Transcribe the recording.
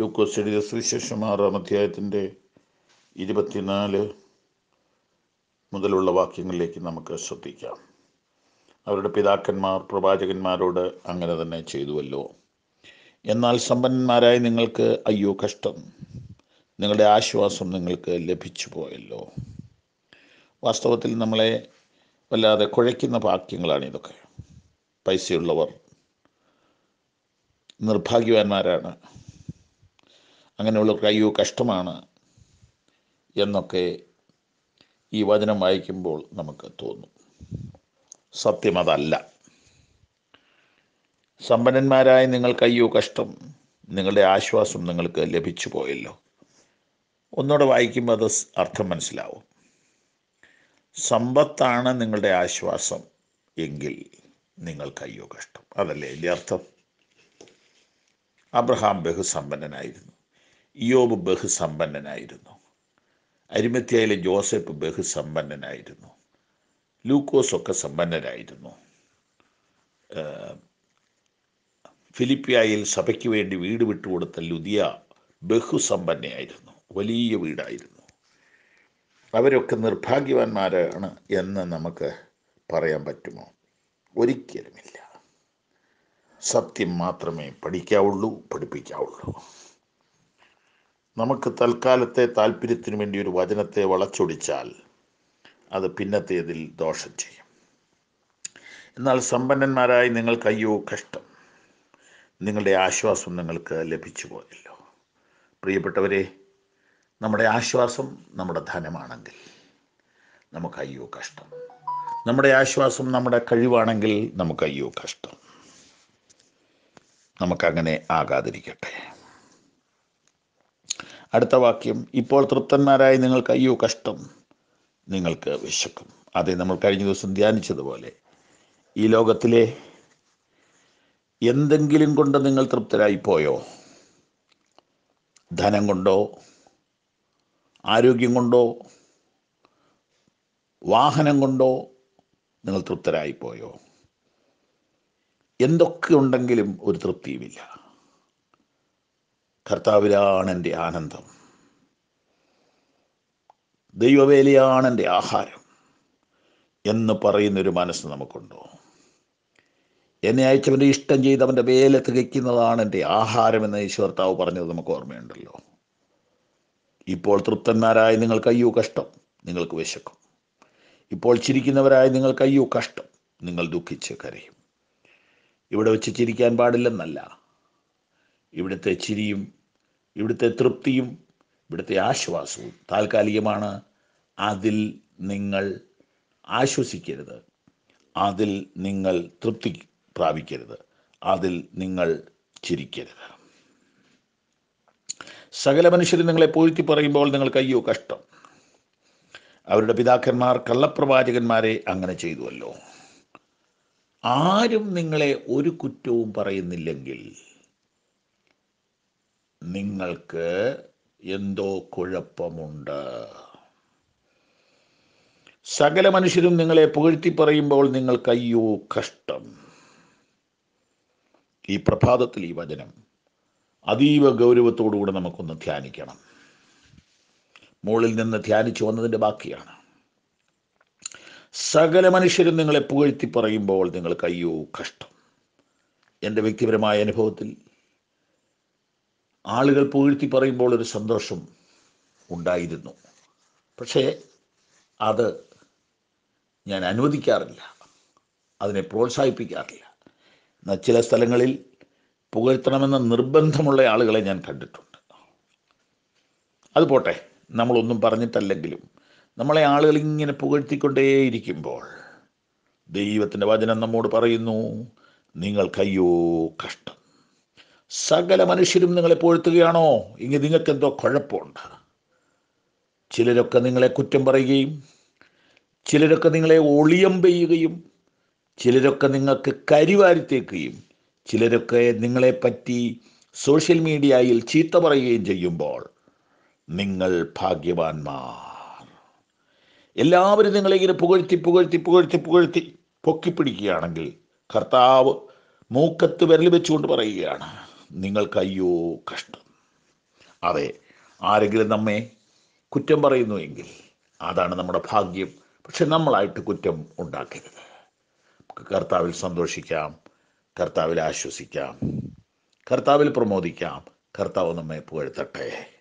ലൂക്കോസ് എഴുതിയ സുവിശേഷം ആറാം അധ്യായത്തിൻ്റെ ഇരുപത്തിനാല് മുതലുള്ള വാക്യങ്ങളിലേക്ക് നമുക്ക് ശ്രദ്ധിക്കാം അവരുടെ പിതാക്കന്മാർ പ്രവാചകന്മാരോട് അങ്ങനെ തന്നെ ചെയ്തുവല്ലോ എന്നാൽ സമ്പന്നന്മാരായ നിങ്ങൾക്ക് അയ്യോ കഷ്ടം നിങ്ങളുടെ ആശ്വാസം നിങ്ങൾക്ക് ലഭിച്ചു പോയല്ലോ വാസ്തവത്തിൽ നമ്മളെ വല്ലാതെ കുഴയ്ക്കുന്ന വാക്യങ്ങളാണ് ഇതൊക്കെ പൈസയുള്ളവർ നിർഭാഗ്യവാന്മാരാണ് അങ്ങനെയുള്ളവർക്ക് അയ്യോ കഷ്ടമാണ് എന്നൊക്കെ ഈ വചനം വായിക്കുമ്പോൾ നമുക്ക് തോന്നും സത്യം അതല്ല സമ്പന്നന്മാരായ നിങ്ങൾക്ക് അയ്യോ കഷ്ടം നിങ്ങളുടെ ആശ്വാസം നിങ്ങൾക്ക് ലഭിച്ചു പോയല്ലോ ഒന്നുകൂടെ വായിക്കുമ്പോൾ അത് അർത്ഥം മനസ്സിലാവും സമ്പത്താണ് നിങ്ങളുടെ ആശ്വാസം എങ്കിൽ നിങ്ങൾക്ക് അയ്യോ കഷ്ടം അതല്ലേ എൻ്റെ അർത്ഥം അബ്രഹാം ബഹുസമ്പന്നനായിരുന്നു ഇയോബ് ബഹുസമ്പന്നനായിരുന്നു അരിമത്യയിലെ ജോസഫ് ബഹുസമ്പന്നനായിരുന്നു ലൂക്കോസ് ഒക്കെ സമ്പന്നരായിരുന്നു ഫിലിപ്പിയായിൽ സഭയ്ക്ക് വേണ്ടി വീട് വിട്ടുകൊടുത്ത ലുദിയ ബഹുസമ്പന്നയായിരുന്നു വലിയ വീടായിരുന്നു അവരൊക്കെ നിർഭാഗ്യവാന്മാരാണ് എന്ന് നമുക്ക് പറയാൻ പറ്റുമോ ഒരിക്കലുമില്ല സത്യം മാത്രമേ പഠിക്കാവുള്ളൂ പഠിപ്പിക്കാവുള്ളൂ നമുക്ക് തൽക്കാലത്തെ താല്പര്യത്തിന് വേണ്ടി ഒരു വചനത്തെ വളച്ചൊടിച്ചാൽ അത് പിന്നത്തേതിൽ ദോഷം ചെയ്യും എന്നാൽ സമ്പന്നന്മാരായി നിങ്ങൾക്ക് അയ്യോ കഷ്ടം നിങ്ങളുടെ ആശ്വാസം നിങ്ങൾക്ക് ലഭിച്ചു പോയല്ലോ പ്രിയപ്പെട്ടവരെ നമ്മുടെ ആശ്വാസം നമ്മുടെ ധനമാണെങ്കിൽ നമുക്ക് അയ്യോ കഷ്ടം നമ്മുടെ ആശ്വാസം നമ്മുടെ കഴിവാണെങ്കിൽ നമുക്ക് അയ്യോ കഷ്ടം നമുക്കങ്ങനെ ആകാതിരിക്കട്ടെ അടുത്ത വാക്യം ഇപ്പോൾ തൃപ്തന്മാരായി നിങ്ങൾക്ക് അയ്യോ കഷ്ടം നിങ്ങൾക്ക് വിശക്കും അതെ നമ്മൾ കഴിഞ്ഞ ദിവസം ധ്യാനിച്ചതുപോലെ ഈ ലോകത്തിലെ എന്തെങ്കിലും കൊണ്ട് നിങ്ങൾ തൃപ്തരായി പോയോ ധനം കൊണ്ടോ ആരോഗ്യം കൊണ്ടോ വാഹനം കൊണ്ടോ നിങ്ങൾ തൃപ്തരായി പോയോ എന്തൊക്കെ ഉണ്ടെങ്കിലും ഒരു തൃപ്തിയുമില്ല കർത്താവിലാണ് എൻ്റെ ആനന്ദം ദൈവവേലയാണ് എൻ്റെ ആഹാരം എന്ന് പറയുന്നൊരു മനസ്സ് നമുക്കുണ്ടോ എന്നെ അയച്ചവൻ്റെ ഇഷ്ടം ചെയ്ത് അവൻ്റെ വേല തികയ്ക്കുന്നതാണ് എൻ്റെ ആഹാരം എന്ന് ഈശ്വർത്താവ് പറഞ്ഞത് നമുക്ക് ഓർമ്മയുണ്ടല്ലോ ഇപ്പോൾ തൃപ്തന്മാരായ നിങ്ങൾക്ക് അയ്യോ കഷ്ടം നിങ്ങൾക്ക് വിശക്കും ഇപ്പോൾ ചിരിക്കുന്നവരായ നിങ്ങൾക്ക് അയ്യോ കഷ്ടം നിങ്ങൾ ദുഃഖിച്ച് കരയും ഇവിടെ വെച്ച് ചിരിക്കാൻ പാടില്ലെന്നല്ല ഇവിടുത്തെ ചിരിയും ഇവിടുത്തെ തൃപ്തിയും ഇവിടുത്തെ ആശ്വാസവും താൽക്കാലികമാണ് അതിൽ നിങ്ങൾ ആശ്വസിക്കരുത് അതിൽ നിങ്ങൾ തൃപ്തി പ്രാപിക്കരുത് അതിൽ നിങ്ങൾ ചിരിക്കരുത് സകല മനുഷ്യരും നിങ്ങളെ പൂഴ്ത്തി പറയുമ്പോൾ നിങ്ങൾക്ക് അയ്യോ കഷ്ടം അവരുടെ പിതാക്കന്മാർ കള്ളപ്രവാചകന്മാരെ അങ്ങനെ ചെയ്തുവല്ലോ ആരും നിങ്ങളെ ഒരു കുറ്റവും പറയുന്നില്ലെങ്കിൽ നിങ്ങൾക്ക് എന്തോ കുഴപ്പമുണ്ട് സകല മനുഷ്യരും നിങ്ങളെ പുകഴ്ത്തി പറയുമ്പോൾ നിങ്ങൾക്ക് അയ്യോ കഷ്ടം ഈ പ്രഭാതത്തിൽ ഈ വചനം അതീവ ഗൗരവത്തോടുകൂടെ നമുക്കൊന്ന് ധ്യാനിക്കണം മുകളിൽ നിന്ന് ധ്യാനിച്ചു വന്നതിൻ്റെ ബാക്കിയാണ് സകല മനുഷ്യരും നിങ്ങളെ പുകഴ്ത്തി പറയുമ്പോൾ നിങ്ങൾക്ക് അയ്യോ കഷ്ടം എൻ്റെ വ്യക്തിപരമായ അനുഭവത്തിൽ ആളുകൾ പുകഴ്ത്തി പറയുമ്പോൾ ഒരു സന്തോഷം ഉണ്ടായിരുന്നു പക്ഷേ അത് ഞാൻ അനുവദിക്കാറില്ല അതിനെ പ്രോത്സാഹിപ്പിക്കാറില്ല എന്നാൽ ചില സ്ഥലങ്ങളിൽ പുകഴ്ത്തണമെന്ന നിർബന്ധമുള്ള ആളുകളെ ഞാൻ കണ്ടിട്ടുണ്ട് അത് പോട്ടെ നമ്മളൊന്നും പറഞ്ഞിട്ടല്ലെങ്കിലും നമ്മളെ ആളുകൾ ഇങ്ങനെ പുകഴ്ത്തിക്കൊണ്ടേയിരിക്കുമ്പോൾ ദൈവത്തിൻ്റെ വചനം നമ്മോട് പറയുന്നു നിങ്ങൾക്കയ്യോ കഷ്ടം സകല മനുഷ്യരും നിങ്ങളെ പൊഴുത്തുകയാണോ ഇങ്ങനെ നിങ്ങൾക്ക് എന്തോ കുഴപ്പമുണ്ട് ചിലരൊക്കെ നിങ്ങളെ കുറ്റം പറയുകയും ചിലരൊക്കെ നിങ്ങളെ ഒളിയം പെയ്യുകയും ചിലരൊക്കെ നിങ്ങൾക്ക് കരിവാരിത്തേക്കുകയും ചിലരൊക്കെ നിങ്ങളെപ്പറ്റി സോഷ്യൽ മീഡിയയിൽ ചീത്ത പറയുകയും ചെയ്യുമ്പോൾ നിങ്ങൾ ഭാഗ്യവാന്മാർ എല്ലാവരും നിങ്ങളെ ഇങ്ങനെ പുകഴ്ത്തി പുകഴ്ത്തി പുകഴ്ത്തി പുകഴ്ത്തി പൊക്കിപ്പിടിക്കുകയാണെങ്കിൽ കർത്താവ് മൂക്കത്ത് വിരൽ വെച്ചുകൊണ്ട് പറയുകയാണ് നിങ്ങൾക്ക് അയ്യോ കഷ്ടം അതെ ആരെങ്കിലും നമ്മെ കുറ്റം പറയുന്നു എങ്കിൽ അതാണ് നമ്മുടെ ഭാഗ്യം പക്ഷെ നമ്മളായിട്ട് കുറ്റം ഉണ്ടാക്കരുത് നമുക്ക് കർത്താവിൽ സന്തോഷിക്കാം കർത്താവിൽ ആശ്വസിക്കാം കർത്താവിൽ പ്രമോദിക്കാം കർത്താവ് നമ്മെ പുകഴ്ത്തട്ടെ